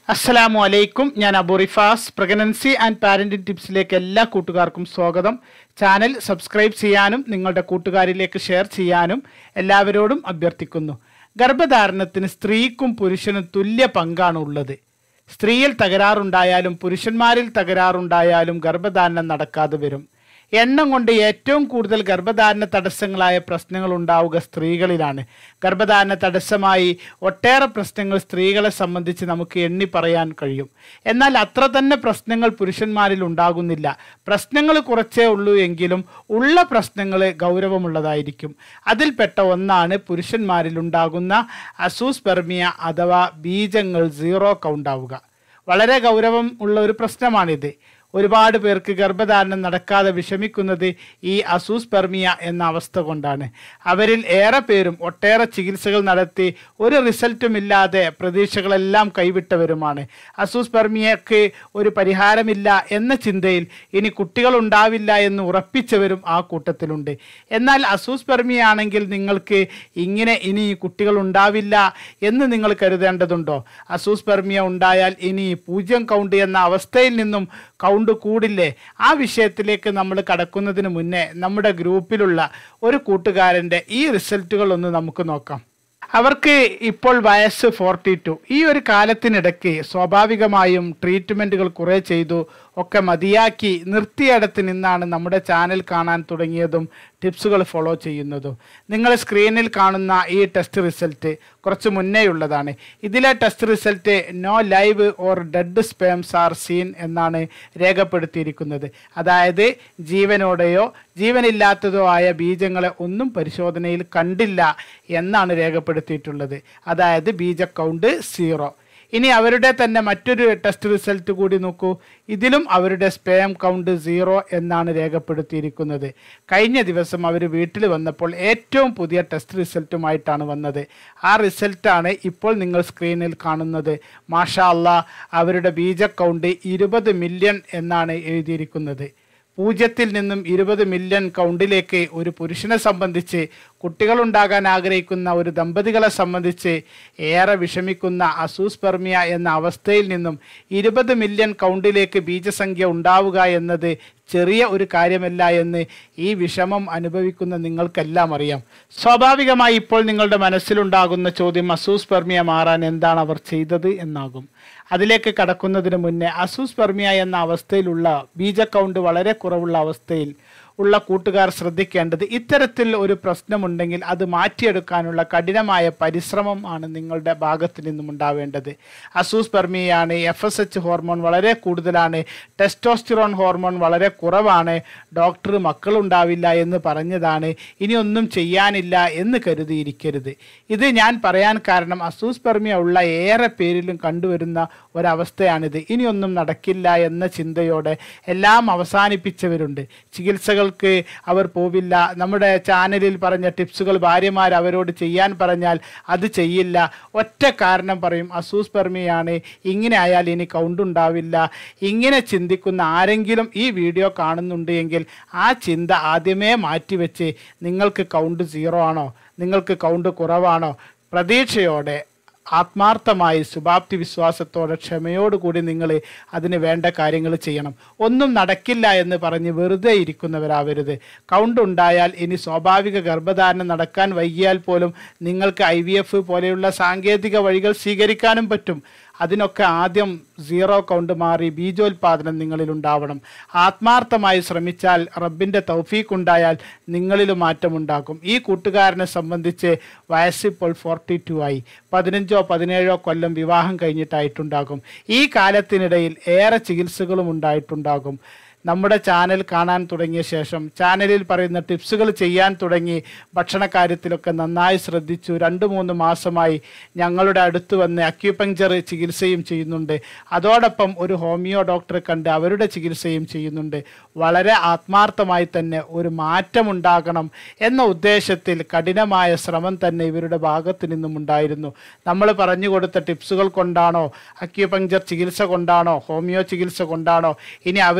അസ്സലാമു അലൈക്കും ഞാൻ Abu Rifas pregnancy and parenting ടിപ്സിലേക്ക് എല്ലാ കൂട്ടുകാർക്കും സ്വാഗതം ചാനൽ സബ്സ്ക്രൈബ് ചെയ്യാനും നിങ്ങളുടെ കൂട്ടുകാരിലേക്ക് ഷെയർ ചെയ്യാനും എല്ലാവരോടും അഭ്യർത്ഥിക്കുന്നു ഗർഭധാരണത്തിന് സ്ത്രീക്കും പുരുഷനും തുല്യ പങ്കാണ് ഉള്ളത് സ്ത്രീയിൽ തകരാറുണ്ടായാലും പുരുഷന്മാരിൽ തകരാറുണ്ടായാലും ഗർഭധാരണം നടക്കാതെ വരും എണ്ണം കൊണ്ട് ഏറ്റവും കൂടുതൽ ഗർഭധാരണ തടസ്സങ്ങളായ പ്രശ്നങ്ങൾ ഉണ്ടാവുക സ്ത്രീകളിലാണ് ഗർഭധാരണ തടസ്സമായി ഒട്ടേറെ പ്രശ്നങ്ങൾ സ്ത്രീകളെ സംബന്ധിച്ച് നമുക്ക് എണ്ണി പറയാൻ കഴിയും എന്നാൽ അത്ര തന്നെ പ്രശ്നങ്ങൾ പുരുഷന്മാരിൽ ഉണ്ടാകുന്നില്ല പ്രശ്നങ്ങൾ കുറച്ചേ ഉള്ളൂ എങ്കിലും ഉള്ള പ്രശ്നങ്ങൾ ഗൗരവമുള്ളതായിരിക്കും അതിൽപ്പെട്ട ഒന്നാണ് പുരുഷന്മാരിൽ ഉണ്ടാകുന്ന അസൂസ്പെർമിയ അഥവാ ബീജങ്ങൾ സീറോ കൗണ്ട് ആവുക വളരെ ഗൗരവം ഉള്ള ഒരു പ്രശ്നമാണിത് ഒരുപാട് പേർക്ക് ഗർഭധാരണം നടക്കാതെ വിഷമിക്കുന്നത് ഈ അസൂസ്പെർമിയ എന്ന അവസ്ഥ കൊണ്ടാണ് അവരിൽ ഏറെ പേരും ഒട്ടേറെ ചികിത്സകൾ നടത്തി ഒരു റിസൾട്ടും ഇല്ലാതെ പ്രതീക്ഷകളെല്ലാം കൈവിട്ടവരുമാണ് അസൂസ്പെർമിയക്ക് ഒരു പരിഹാരമില്ല എന്ന ചിന്തയിൽ ഇനി കുട്ടികൾ ഉണ്ടാവില്ല എന്ന് ഉറപ്പിച്ചവരും ആ കൂട്ടത്തിലുണ്ട് എന്നാൽ അസൂസ്പെർമിയ ആണെങ്കിൽ നിങ്ങൾക്ക് ഇങ്ങനെ ഇനി കുട്ടികൾ ഉണ്ടാവില്ല എന്ന് നിങ്ങൾ കരുതേണ്ടതുണ്ടോ അസൂസ്പെർമിയ ഉണ്ടായാൽ ഇനി പൂജ്യം കൗണ്ട് എന്ന അവസ്ഥയിൽ നിന്നും കൗണ്ട് കൂടില്ലേ ആ വിഷയത്തിലേക്ക് നമ്മൾ കടക്കുന്നതിന് മുന്നേ നമ്മുടെ ഗ്രൂപ്പിലുള്ള ഒരു കൂട്ടുകാരൻ്റെ ഈ റിസൾട്ടുകൾ ഒന്ന് നമുക്ക് നോക്കാം അവർക്ക് ഇപ്പോൾ വയസ്സ് ഫോർട്ടി ടു ഈ ഒരു കാലത്തിനിടയ്ക്ക് സ്വാഭാവികമായും ട്രീറ്റ്മെൻറ്റുകൾ കുറേ ചെയ്തു ഒക്കെ മതിയാക്കി നിർത്തിയിടത്ത് നിന്നാണ് നമ്മുടെ ചാനൽ കാണാൻ തുടങ്ങിയതും ടിപ്സുകൾ ഫോളോ ചെയ്യുന്നതും നിങ്ങൾ സ്ക്രീനിൽ കാണുന്ന ഈ ടെസ്റ്റ് റിസൾട്ട് കുറച്ച് മുന്നേ ഉള്ളതാണ് ഇതിലെ test result no live or dead sperms are seen എന്നാണ് രേഖപ്പെടുത്തിയിരിക്കുന്നത് അതായത് ജീവനോടെയോ ജീവനില്ലാത്തതോ ആയ ബീജങ്ങളെ ഒന്നും പരിശോധനയിൽ കണ്ടില്ല എന്നാണ് രേഖപ്പെടുത്തിയിട്ടുള്ളത് അതായത് ബീജ കൗണ്ട് സീറോ ഇനി അവരുടെ തന്നെ മറ്റൊരു ടെസ്റ്റ് റിസൾട്ട് കൂടി നോക്കൂ ഇതിലും അവരുടെ സ്പേം കൗണ്ട് സീറോ എന്നാണ് രേഖപ്പെടുത്തിയിരിക്കുന്നത് കഴിഞ്ഞ ദിവസം അവർ വീട്ടിൽ വന്നപ്പോൾ ഏറ്റവും പുതിയ ടെസ്റ്റ് റിസൾട്ടുമായിട്ടാണ് വന്നത് ആ റിസൾട്ടാണ് ഇപ്പോൾ നിങ്ങൾ സ്ക്രീനിൽ കാണുന്നത് മാഷാ അള്ളാ അവരുടെ ബീജ കൗണ്ട് ഇരുപത് മില്യൺ എന്നാണ് എഴുതിയിരിക്കുന്നത് പൂജ്യത്തിൽ നിന്നും ഇരുപത് മില്യൺ കൗണ്ടിലേക്ക് ഒരു പുരുഷനെ സംബന്ധിച്ച് കുട്ടികളുണ്ടാകാൻ ആഗ്രഹിക്കുന്ന ഒരു ദമ്പതികളെ സംബന്ധിച്ച് ഏറെ വിഷമിക്കുന്ന അസൂസ്പെർമിയ എന്ന അവസ്ഥയിൽ നിന്നും ഇരുപത് മില്യൺ കൗണ്ടിലേക്ക് ബീജസംഖ്യ ഉണ്ടാവുക എന്നത് ചെറിയ ഒരു കാര്യമല്ല എന്ന് ഈ വിഷമം അനുഭവിക്കുന്ന നിങ്ങൾക്കെല്ലാം അറിയാം സ്വാഭാവികമായി ഇപ്പോൾ നിങ്ങളുടെ മനസ്സിലുണ്ടാകുന്ന ചോദ്യം അസൂസ്പെർമിയ മാറാൻ എന്താണ് അവർ ചെയ്തത് എന്നാകും അതിലേക്ക് കടക്കുന്നതിന് മുന്നേ അസൂസ്പെർമിയ എന്ന അവസ്ഥയിലുള്ള ബീജ കൗണ്ട് വളരെ കുറവുള്ള അവസ്ഥയിൽ ഉള്ള കൂട്ടുകാർ ശ്രദ്ധിക്കേണ്ടത് ഇത്തരത്തിൽ ഒരു പ്രശ്നമുണ്ടെങ്കിൽ അത് മാറ്റിയെടുക്കാനുള്ള കഠിനമായ പരിശ്രമം ആണ് നിങ്ങളുടെ ഭാഗത്ത് നിന്നും ഉണ്ടാവേണ്ടത് അസൂസ്പെർമിയാണ് എഫ് എസ് എച്ച് ഹോർമോൺ വളരെ കൂടുതലാണ് ടെസ്റ്റോസ്റ്റിറോൺ ഹോർമോൺ വളരെ കുറവാണ് ഡോക്ടർ മക്കളുണ്ടാവില്ല എന്ന് പറഞ്ഞതാണ് ഇനി ഒന്നും ചെയ്യാനില്ല എന്ന് കരുതിയിരിക്കരുത് ഇത് ഞാൻ പറയാൻ കാരണം അസൂസ്പെർമിയ ഉള്ള ഏറെ പേരിലും കണ്ടുവരുന്ന ഒരവസ്ഥയാണിത് ഇനിയൊന്നും നടക്കില്ല എന്ന ചിന്തയോടെ എല്ലാം അവസാനിപ്പിച്ചവരുണ്ട് ചികിത്സകൾക്ക് അവർ പോവില്ല നമ്മുടെ ചാനലിൽ പറഞ്ഞ ടിപ്സുകൾ ഭാര്യമാർ അവരോട് ചെയ്യാൻ പറഞ്ഞാൽ അത് ചെയ്യില്ല ഒറ്റ കാരണം പറയും അസൂസ്പെർമിയാണ് ഇങ്ങനെ ആയാൽ ഇനി കൗണ്ട് ഉണ്ടാവില്ല ഇങ്ങനെ ചിന്തിക്കുന്ന ആരെങ്കിലും ഈ വീഡിയോ കാണുന്നുണ്ട് എങ്കിൽ ആ ചിന്ത ആദ്യമേ മാറ്റിവെച്ച് നിങ്ങൾക്ക് കൗണ്ട് സീറോ ആണോ നിങ്ങൾക്ക് കൗണ്ട് കുറവാണോ പ്രതീക്ഷയോടെ ആത്മാർത്ഥമായി ശുഭാപ്തി വിശ്വാസത്തോടെ ക്ഷമയോടുകൂടി നിങ്ങൾ അതിന് വേണ്ട കാര്യങ്ങൾ ചെയ്യണം ഒന്നും നടക്കില്ല എന്ന് പറഞ്ഞ് വെറുതെ ഇരിക്കുന്നവരാവരുത് കൗണ്ട് ഉണ്ടായാൽ ഇനി സ്വാഭാവിക ഗർഭധാരണം നടക്കാൻ വൈകിയാൽ പോലും നിങ്ങൾക്ക് ഐ പോലെയുള്ള സാങ്കേതിക വഴികൾ സ്വീകരിക്കാനും പറ്റും അതിനൊക്കെ ആദ്യം സീറോ കൗണ്ട് മാറി ബീജോത്പാദനം നിങ്ങളിൽ ഉണ്ടാവണം ആത്മാർത്ഥമായി ശ്രമിച്ചാൽ റബ്ബിൻ്റെ തൗഫീഖ് ഉണ്ടായാൽ നിങ്ങളിൽ മാറ്റമുണ്ടാക്കും ഈ കൂട്ടുകാരനെ സംബന്ധിച്ച് വയസ്സിപ്പോൾ ഫോർട്ടി ടു ആയി പതിനഞ്ചോ പതിനേഴോ കൊല്ലം വിവാഹം കഴിഞ്ഞിട്ടായിട്ടുണ്ടാകും ഈ കാലത്തിനിടയിൽ ഏറെ ചികിത്സകളും ഉണ്ടായിട്ടുണ്ടാകും നമ്മുടെ ചാനൽ കാണാൻ തുടങ്ങിയ ശേഷം ചാനലിൽ പറയുന്ന ടിപ്സുകൾ ചെയ്യാൻ തുടങ്ങി ഭക്ഷണകാര്യത്തിലൊക്കെ നന്നായി ശ്രദ്ധിച്ചു രണ്ട് മൂന്ന് മാസമായി ഞങ്ങളുടെ അടുത്ത് വന്ന് അക്യൂപങ്ചർ ചികിത്സയും ചെയ്യുന്നുണ്ട് അതോടൊപ്പം ഒരു ഹോമിയോ ഡോക്ടറെ കണ്ട് അവരുടെ ചികിത്സയും ചെയ്യുന്നുണ്ട് വളരെ ആത്മാർത്ഥമായി തന്നെ ഒരു മാറ്റമുണ്ടാകണം എന്ന ഉദ്ദേശത്തിൽ കഠിനമായ ശ്രമം തന്നെ ഇവരുടെ ഭാഗത്തു നിന്നും ഉണ്ടായിരുന്നു നമ്മൾ പറഞ്ഞു കൊടുത്ത ടിപ്സുകൾ കൊണ്ടാണോ അക്യൂപങ്ചർ ചികിത്സ കൊണ്ടാണോ ഹോമിയോ ചികിത്സ കൊണ്ടാണോ ഇനി അവരുടെ തന്നെ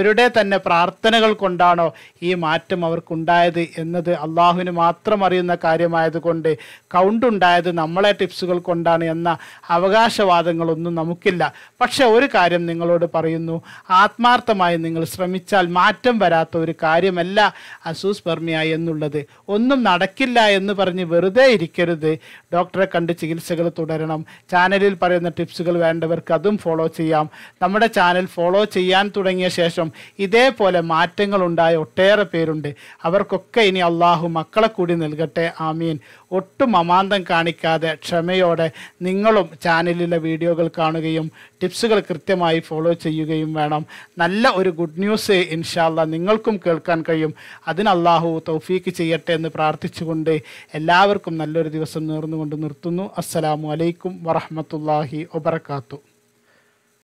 തന്നെ പ്രാർത്ഥനകൾ കൊണ്ടാണോ ഈ മാറ്റം അവർക്കുണ്ടായത് എന്നത് അള്ളാഹുവിന് മാത്രം അറിയുന്ന കാര്യമായതുകൊണ്ട് കൗണ്ട് ഉണ്ടായത് നമ്മളെ ടിപ്സുകൾ കൊണ്ടാണ് എന്ന അവകാശവാദങ്ങളൊന്നും നമുക്കില്ല പക്ഷെ ഒരു കാര്യം നിങ്ങളോട് പറയുന്നു ആത്മാർത്ഥമായി നിങ്ങൾ ശ്രമിച്ചാൽ മാറ്റം വരാത്ത ഒരു കാര്യമല്ല അസൂസ്പെർമിയ എന്നുള്ളത് ഒന്നും നടക്കില്ല എന്ന് പറഞ്ഞ് വെറുതെ ഇരിക്കരുത് ഡോക്ടറെ കണ്ട് ചികിത്സകൾ തുടരണം ചാനലിൽ പറയുന്ന ടിപ്സുകൾ വേണ്ടവർക്ക് അതും ഫോളോ ചെയ്യാം നമ്മുടെ ചാനൽ ഫോളോ ചെയ്യാൻ തുടങ്ങിയ ശേഷം ഇതേപോലെ മാറ്റങ്ങൾ ഉണ്ടായ ഒട്ടേറെ പേരുണ്ട് അവർക്കൊക്കെ ഇനി അള്ളാഹു മക്കളെ കൂടി നൽകട്ടെ ആമീൻ ഒട്ടും അമാന്തം കാണിക്കാതെ ക്ഷമയോടെ നിങ്ങളും ചാനലിലെ വീഡിയോകൾ കാണുകയും ടിപ്സുകൾ കൃത്യമായി ഫോളോ ചെയ്യുകയും വേണം നല്ല ഒരു ഗുഡ് ന്യൂസ് ഇൻഷാല്ല നിങ്ങൾക്കും കേൾക്കാൻ കഴിയും അതിന് അള്ളാഹു തൗഫീക്ക് ചെയ്യട്ടെ എന്ന് പ്രാർത്ഥിച്ചുകൊണ്ട് എല്ലാവർക്കും നല്ലൊരു ദിവസം നേർന്നുകൊണ്ട് നിർത്തുന്നു അസ്സലാമു അലൈക്കും വറഹമത്തല്ലാഹി വബർക്കാത്തു